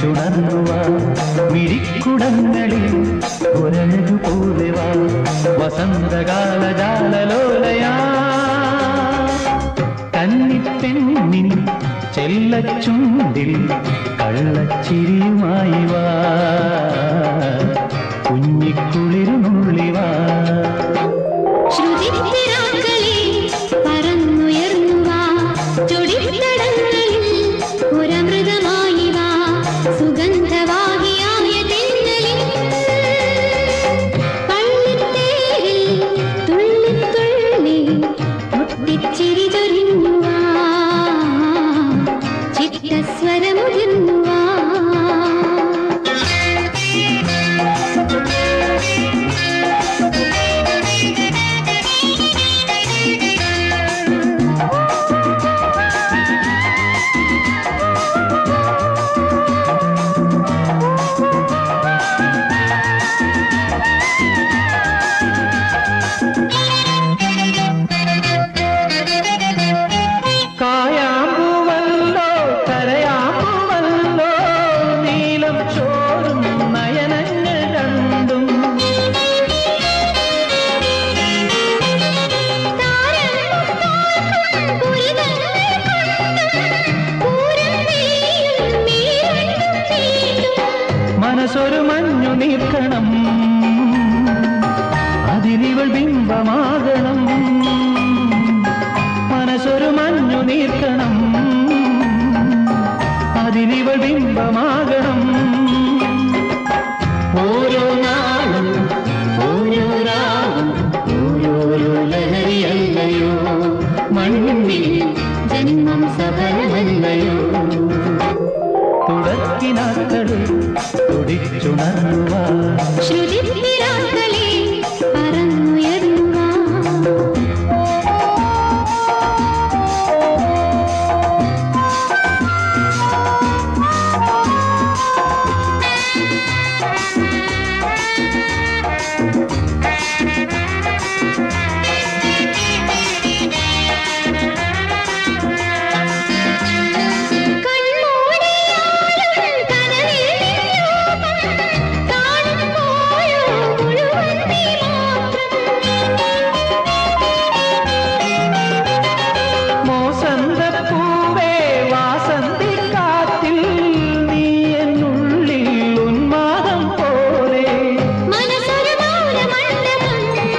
തുടിച്ചുണർന്നുവാ മിഴിക്കുടങ്ങളിൽ ഒരഴകു പോലെ വാ വസന്തകാല ജാലലോലയാ കന്നിപ്പെണ്ണിൻ ചെല്ലച്ചുണ്ടിൽ കള്ളച്ചിരിയുമായി വാ കുഞ്ഞിക്കുളിരുന്നുള്ളി വാ ശ്രുതിത്തിരാക്കളെ പറന്നുയർന്നു വാ ചൊടിത്തടങ്ങളിൽ പുരമൃതമായി വാ സുഗന്ധവാഹിയായ തെന്നലിൽ പള്ളിത്തേരിൽ തുള്ളിത്തുള്ളി പൊട്ടിച്ചിരി ചൊരിഞ്ഞു വാ ചിത്തസ്വരമുതിർന്നു വാ കായാമ്പൂവല്ലോ കരയാമ്പൂവല്ലോ നീലം ചോറും നയനങ്ങൾ രണ്ടും മനസ്സൊരു മഞ്ഞു നീർക്കണം അതിലിവൾ ബിംബമാകണം മനസ്സൊരു മഞ്ഞു നീർക്കണം അതിലിവൾ ബിംബമാകണം ഓരോ നാളും ഓരോ രാവും ഓരോരോ ലഹരിയല്ലയോ മണ്ണിൽ ജന്മം സഫലമല്ലയോ തുടക്കിനാക്കളെ തുടിച്ചുണർന്നുവാ ശ്രുതിത്തിരാക്കളെ പറന്നുയർന്നു വാ കൺമൂടിയാലും കനവിൽ നിന്നൂപം കാണുമ്പോഴോ മുഴുവൻ നീ മാത്രം മോസന്തപ്പൂവേ വാസന്തി കാറ്റിൽ നീ എന്നുള്ളിൽ ഉന്മാദം പോലെ മനസ്സൊരു മൗനമണ്ഡപം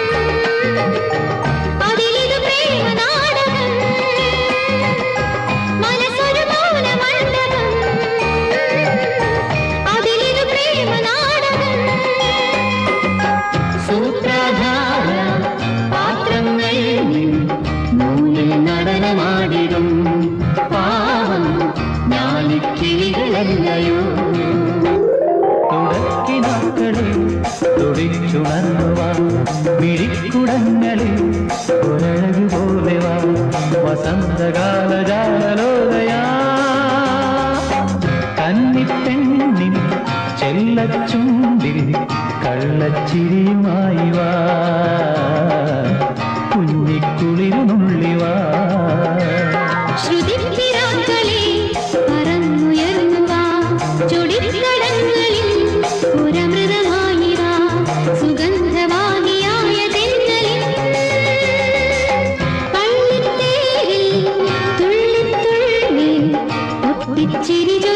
അതിലിതു പ്രേമനാടകം മനസ്സൊരു മൗനമണ്ഡപം അതിലിതു പ്രേമനാടകം സൂത്രധാര പാത്രങ്ങൾ നൂലിൽ നടനമാടിടും പാവം ഞാലിക്കിളികളല്ലയോ തുടക്കിനാക്കളെ തുടിച്ചുണർന്നുവാ മിഴിക്കുടങ്ങളിൽ ഒരഴകു പോലെ വാ വസന്തകാല ജാലലോലയാ കന്നിപ്പെണ്ണിൻ ചെല്ലച്ചുണ്ടിൽ കള്ളച്ചിരിയുമായി വാ കുഞ്ഞിക്കുളിരുന്നുള്ളി വാ ശ്രുതിത്തിരാക്കളെ പറന്നുയർന്നു വാ ചൊടിത്തടങ്ങളിൽ പുരമൃതമായി വാ സുഗന്ധവാഹിയായ തെന്നലിൽ പള്ളിത്തേരിൽ തുള്ളിത്തുള്ളി പൊട്ടിച്ചിരി